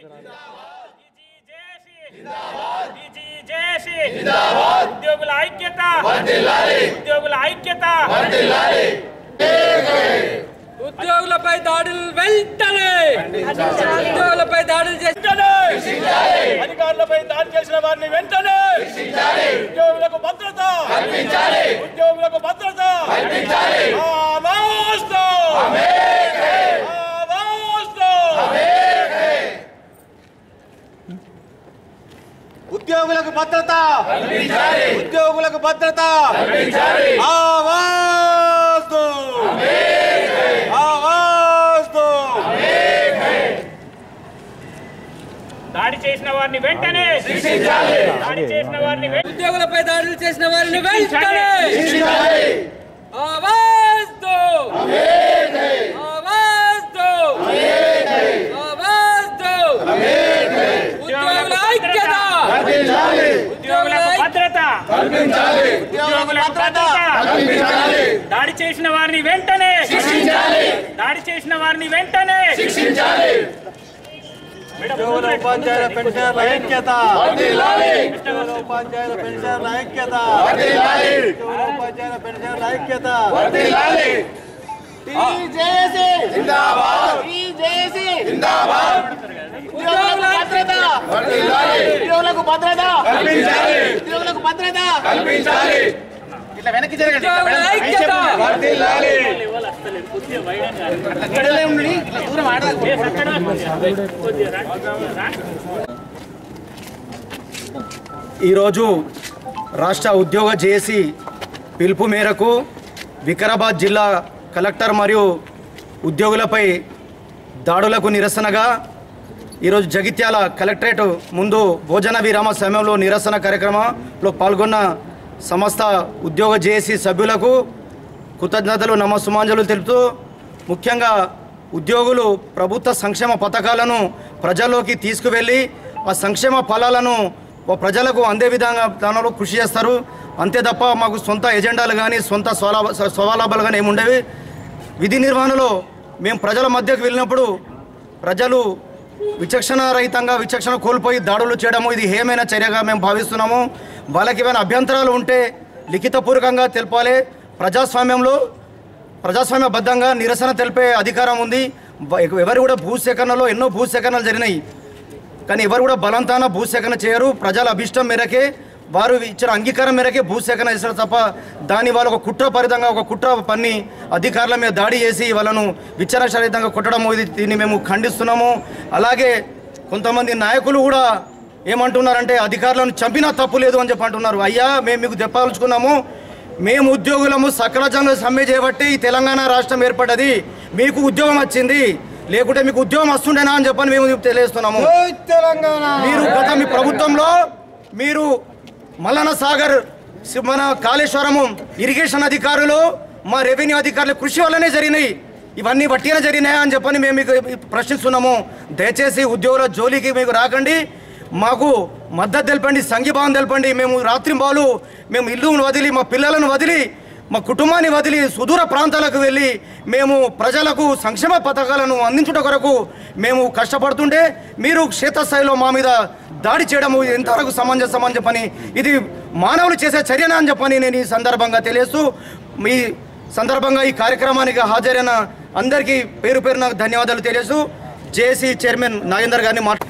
ఉద్యోగుల ఐక్యత ఉద్యోగుల ఐక్యత ఉద్యోగులపై దాడులు వెంటనే ఉద్యోగులపై దాడులు చేసి అధికారులపై దాడి చేసిన వారిని వెంటనే ఉద్యోగులకు భద్రత ఉద్యోగులకు భద్రత ఆమోస్తు! ఆమోస్తు! ఉద్యోగులకు భద్రత ఉద్యోగులకు భద్రత ఆవాస్తు ఆవాస్తు దాడి చేసిన వారిని వెంటనే దాడి చేసిన వారిని వెంటనే ఉద్యోగులపై దాడులు చేసిన వారిని వెంటనే ఆవాజ్తో! ఆవాజ్తో! ఆవాజ్తో! ఉద్యోగుల ఐక్యత ఉద్యోగులకు భద్రత ఉద్యోగులకు భద్రత దాడి చేసిన వారిని వెంటనే దాడి చేసిన వారిని వెంటనే ఉద్యోగుల ఉపాధ్యాయుల పెన్షన్ల ఐక్యత ఉద్యోగుల ఉపాధ్యాయుల పెన్షన్ల ఐక్యత ఉద్యోగుల ఉపాధ్యాయుల పెన్షన్ల ఐక్యత ఉద్యోగుల ఐక్యత ఉద్యోగులకు భద్రత ఉద్యోగులకు భద్రత ఇట్లా వెనక్కి జరగండి ఉద్యోగుల ఐక్యత ఇక్కడలే ఉండి ఇట్లా దూరం ఆడదాకు ఈరోజు రాష్ట్ర ఉద్యోగ జేఏసీ పిలుపు మేరకు వికారాబాద్ జిల్లా కలెక్టర్ మరియు ఉద్యోగులపై దాడులకు నిరసనగా ఈరోజు జగిత్యాల కలెక్టరేట్ ముందు భోజన విరామ సమయంలో నిరసన కార్యక్రమంలో పాల్గొన్న సమస్త ఉద్యోగ జేఏసీ సభ్యులకు కృతజ్ఞతలు నమస్సుమాంజలు తెలుపుతూ ముఖ్యంగా ఉద్యోగులు ప్రభుత్వ సంక్షేమ పథకాలను ప్రజల్లోకి తీసుకువెళ్ళి ఆ సంక్షేమ ఫలాలను ఓ ప్రజలకు అందే విధంగా దానిలో కృషి చేస్తారు అంతే తప్ప మాకు సొంత ఎజెండాలు కానీ సొంత స్వలాభ స్వలాభాలు కానీ ఏముండేవి విధి నిర్వహణలో మేము ప్రజల మధ్యకు వెళ్ళినప్పుడు ప్రజలు విచక్షణ రహితంగా విచక్షణ కోల్పోయి దాడులు చేయడము ఇది హేమైన చర్యగా మేము భావిస్తున్నాము వాళ్ళకి ఏమైనా అభ్యంతరాలు ఉంటే లిఖితపూర్వకంగా తెలపాలి ప్రజాస్వామ్యంలో ప్రజాస్వామ్యబద్ధంగా నిరసన తెలిపే అధికారం ఉంది బ- ఎవరు కూడా భూసేకరణలో ఎన్నో భూసేకరణలు జరిగినాయి కానీ ఎవరు కూడా బలవంతాన భూసేకరణ చేయరు ప్రజల అభిష్టం మేరకే వారు ఇచ్చిన అంగీకారం మేరకే భూసేకరణ చేస్తారు తప్ప దాని వాళ్ళు ఒక కుట్ర పరితంగా ఒక కుట్ర పన్ని అధికారుల మీద దాడి చేసి వాళ్ళను విచారసరితంగా కొట్టడం ఇది దీన్ని మేము ఖండిస్తున్నాము అలాగే కొంతమంది నాయకులు కూడా ఏమంటున్నారంటే అధికారులను చంపినా తప్పు లేదు అని చెప్పి అంటున్నారు అయ్యా మేము మీకు చెప్పాల్చుకున్నాము మేము ఉద్యోగులము సకల జనులు సమ్మె చేయబట్టి ఈ తెలంగాణ రాష్ట్రం ఏర్పడ్డది మీకు ఉద్యోగం వచ్చింది లేకుంటే మీకు ఉద్యోగం వస్తుండేనా అని చెప్పని మేము తెలియజేస్తున్నాము తెలంగాణ మీరు గత మీ ప్రభుత్వంలో మీరు మల్లన సాగర్ సి- మన కాళేశ్వరము ఇరిగేషన్ అధికారులు మా రెవెన్యూ అధికారుల కృషి వల్లనే జరిగినాయి ఇవన్నీ వట్టిగా జరిగినాయా అని చెప్పని మేము మీకు ప్రశ్నిస్తున్నాము దయచేసి ఉద్యోగుల జోలికి మీకు రాకండి మాకు మద్దతు తెలపండి సంఘీభావం తెలపండి మేము రాత్రి బాలు మేము ఇల్లును వదిలి మా పిల్లలను వదిలి మా కుటుంబాన్ని వదిలి సుదూర ప్రాంతాలకు వెళ్ళి మేము ప్రజలకు సంక్షేమ పథకాలను అందించుట కొరకు మేము కష్టపడుతుంటే మీరు క్షేత్రస్థాయిలో మా మీద దాడి చేయడము ఎంతవరకు సమంజసం అని చెప్పని ఇది మానవులు చేసే చర్యనా అని చెప్పని నేను ఈ సందర్భంగా తెలియజేస్తూ మీ సందర్భంగా ఈ కార్యక్రమానికి హాజరైన అందరికీ పేరు పేరున ధన్యవాదాలు తెలియజేస్తూ జేసీ చైర్మన్ నాగేందర్ గారిని మాట్లా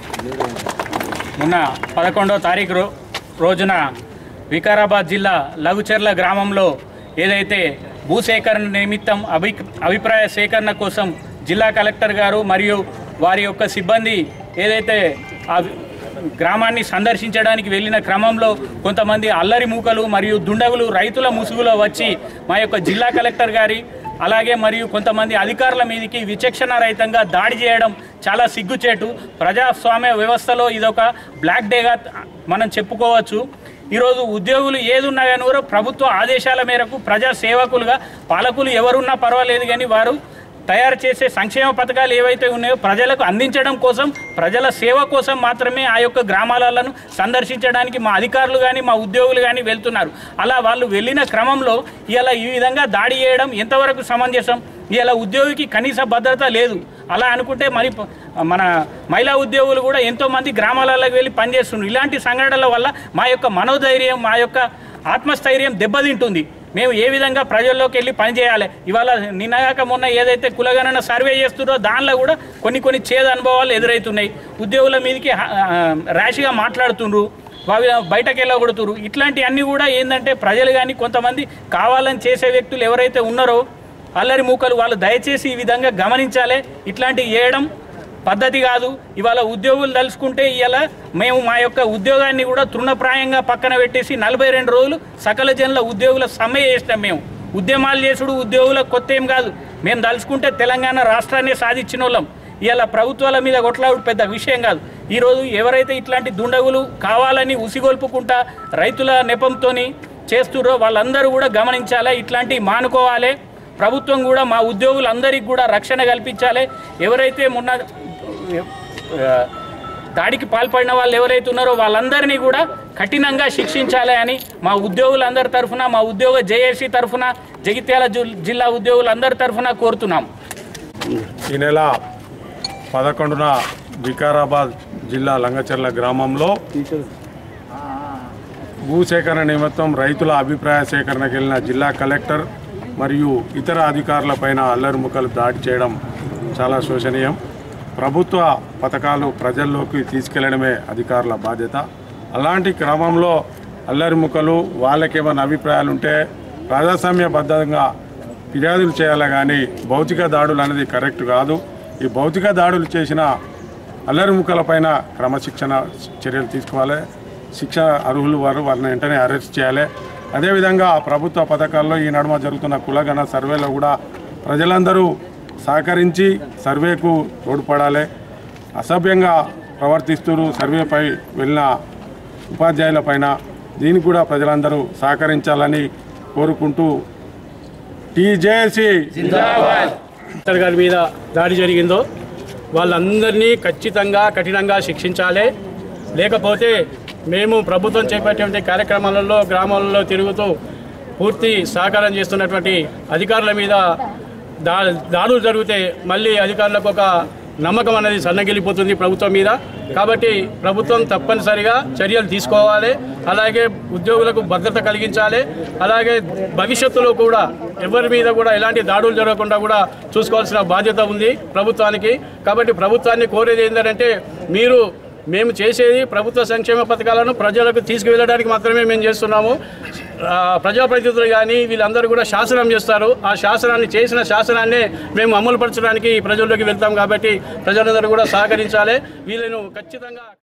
మొన్న పదకొండవ తారీఖు రో- రోజున వికారాబాద్ జిల్లా లఘుచెర్ల గ్రామంలో ఏదైతే భూసేకరణ నిమిత్తం అభి అభిప్రాయ సేకరణ కోసం జిల్లా కలెక్టర్ గారు మరియు వారి యొక్క సిబ్బంది ఏదైతే ఆ గ్రామాన్ని సందర్శించడానికి వెళ్ళిన క్రమంలో కొంతమంది అల్లరి మూకలు మరియు దుండగులు రైతుల ముసుగులో వచ్చి మా యొక్క జిల్లా కలెక్టర్ గారి అలాగే మరియు కొంతమంది అధికారుల మీదకి విచక్షణ రహితంగా దాడి చేయడం చాలా సిగ్గుచేటు ప్రజాస్వామ్య వ్యవస్థలో ఇదొక బ్లాక్ డేగా మనం చెప్పుకోవచ్చు ఈరోజు ఉద్యోగులు ఏదున్నా కానీ కూడా ప్రభుత్వ ఆదేశాల మేరకు ప్రజా సేవకులుగా పాలకులు ఎవరున్నా పర్వాలేదు కానీ వారు తయారు చేసే సంక్షేమ పథకాలు ఏవైతే ఉన్నాయో ప్రజలకు అందించడం కోసం ప్రజల సేవ కోసం మాత్రమే ఆ యొక్క గ్రామాలను సందర్శించడానికి మా అధికారులు కానీ మా ఉద్యోగులు కానీ వెళ్తున్నారు అలా వాళ్ళు వెళ్ళిన క్రమంలో ఇలా ఈ విధంగా దాడి చేయడం ఎంతవరకు సమంజసం ఇలా ఉద్యోగికి కనీస భద్రత లేదు అలా అనుకుంటే మరి ప- మన మహిళా ఉద్యోగులు కూడా ఎంతోమంది గ్రామాలలోకి వెళ్ళి పనిచేస్తున్నారు ఇలాంటి సంఘటనల వల్ల మా యొక్క మనోధైర్యం మా యొక్క ఆత్మస్థైర్యం దెబ్బతింటుంది మేము ఏ విధంగా ప్రజల్లోకి వెళ్ళి పనిచేయాలి ఇవాళ నిన్నగాక మొన్న ఏదైతే కులగణన సర్వే చేస్తున్నారో దానిలో కూడా కొన్ని కొన్ని చేదు అనుభవాలు ఎదురవుతున్నాయి ఉద్యోగుల మీదకి హ- ఆ, ర్యాష్గా మాట్లాడుతుండ్రు వాళ్ళు బయటకు వెళ్ళగొడుతురు ఇట్లాంటివన్నీ కూడా ఏంటంటే ప్రజలు కానీ కొంతమంది కావాలని చేసే వ్యక్తులు ఎవరైతే ఉన్నారో అల్లరి మూకలు వాళ్ళు దయచేసి ఈ విధంగా గమనించాలి ఇట్లాంటివి చేయడం పద్ధతి కాదు ఇవాళ ఉద్యోగులు తలుచుకుంటే ఇవాళ మేము మా యొక్క ఉద్యోగాన్ని కూడా తృణప్రాయంగా పక్కన పెట్టేసి నలభై రెండు రోజులు సకల జనుల ఉద్యోగుల సమ్మె చేస్తాం మేము ఉద్యమాలు చేసుడు ఉద్యోగులకు కొత్త ఏం కాదు మేము తలుచుకుంటే తెలంగాణ రాష్ట్రాన్ని సాధించిన వాళ్ళం ఇవాళ ప్రభుత్వాల మీద కొట్లాడు పెద్ద విషయం కాదు ఈరోజు ఎవరైతే ఇట్లాంటి దుండగులు కావాలని ఉసిగొల్పుకుంటా రైతుల నెపంతోని చేస్తుర్రో వాళ్ళందరూ కూడా గమనించాలి ఇట్లాంటివి మానుకోవాలి ప్రభుత్వం కూడా మా ఉద్యోగులందరికీ కూడా రక్షణ కల్పించాలి ఎవరైతే మొన్న ఆ, దాడికి పాల్పడిన వాళ్ళు ఎవరైతే ఉన్నారో వాళ్ళందరినీ కూడా కఠినంగా శిక్షించాలి అని మా ఉద్యోగులందరి తరఫున మా ఉద్యోగ జేఏసీ తరఫున జగిత్యాల జు- జిల్లా ఉద్యోగులందరి తరఫున కోరుతున్నాం ఈ నెల పదకొండున వికారాబాద్ జిల్లా లంగచర్ల గ్రామంలో భూసేకరణ నిమిత్తం రైతుల అభిప్రాయ సేకరణకు వెళ్ళిన జిల్లా కలెక్టర్ మరియు ఇతర అధికారులపైన అల్లరిముఖలు దాడి చేయడం చాలా శోచనీయం ప్రభుత్వ పథకాలు ప్రజల్లోకి తీసుకెళ్లడమే అధికారుల బాధ్యత అలాంటి క్రమంలో అల్లరిముఖలు వాళ్ళకేమైనా అభిప్రాయాలు ఉంటే ప్రజాస్వామ్యబద్ధంగా ఫిర్యాదులు చేయాలి కానీ భౌతిక దాడులు అనేది కరెక్ట్ కాదు ఈ భౌతిక దాడులు చేసిన అల్లరిముఖలపైన క్రమశిక్షణ చర్యలు తీసుకోవాలి శిక్ష అర్హులు వారు వారిని వెంటనే అరెస్ట్ చేయాలి అదేవిధంగా ప్రభుత్వ పథకాల్లో ఈ నడుమ జరుగుతున్న కులగణ సర్వేలో కూడా ప్రజలందరూ సహకరించి సర్వేకు తోడ్పడాలి అసభ్యంగా ప్రవర్తిస్తూ సర్వేపై వెళ్ళిన ఉపాధ్యాయులపైన దీనికి కూడా ప్రజలందరూ సహకరించాలని కోరుకుంటూ టీజేసీ కలెక్టర్ గారి మీద దాడి జరిగిందో వాళ్ళందరినీ ఖచ్చితంగా కఠినంగా శిక్షించాలి లేకపోతే మేము ప్రభుత్వం చేపట్టేటువంటి కార్యక్రమాలలో గ్రామాలలో తిరుగుతూ పూర్తి సహకారం చేస్తున్నటువంటి అధికారుల మీద దా దాడులు జరిగితే మళ్ళీ అధికారులకు ఒక నమ్మకం అనేది సన్నగిలిపోతుంది ప్రభుత్వం మీద కాబట్టి ప్రభుత్వం తప్పనిసరిగా చర్యలు తీసుకోవాలి అలాగే ఉద్యోగులకు భద్రత కలిగించాలి అలాగే భవిష్యత్తులో కూడా ఎవరి మీద కూడా ఎలాంటి దాడులు జరగకుండా కూడా చూసుకోవాల్సిన బాధ్యత ఉంది ప్రభుత్వానికి కాబట్టి ప్రభుత్వాన్ని కోరేది ఏంటంటే మీరు మేము చేసేది ప్రభుత్వ సంక్షేమ పథకాలను ప్రజలకు తీసుకువెళ్ళడానికి మాత్రమే మేము చేస్తున్నాము ఆ, ప్రజాప్రతినిధులు కానీ వీళ్ళందరూ కూడా శాసనం చేస్తారు ఆ శాసనాన్ని చేసిన శాసనాన్నే మేము అమలుపరచడానికి ప్రజల్లోకి వెళ్తాం కాబట్టి ప్రజలందరూ కూడా సహకరించాలి వీళ్ళను ఖచ్చితంగా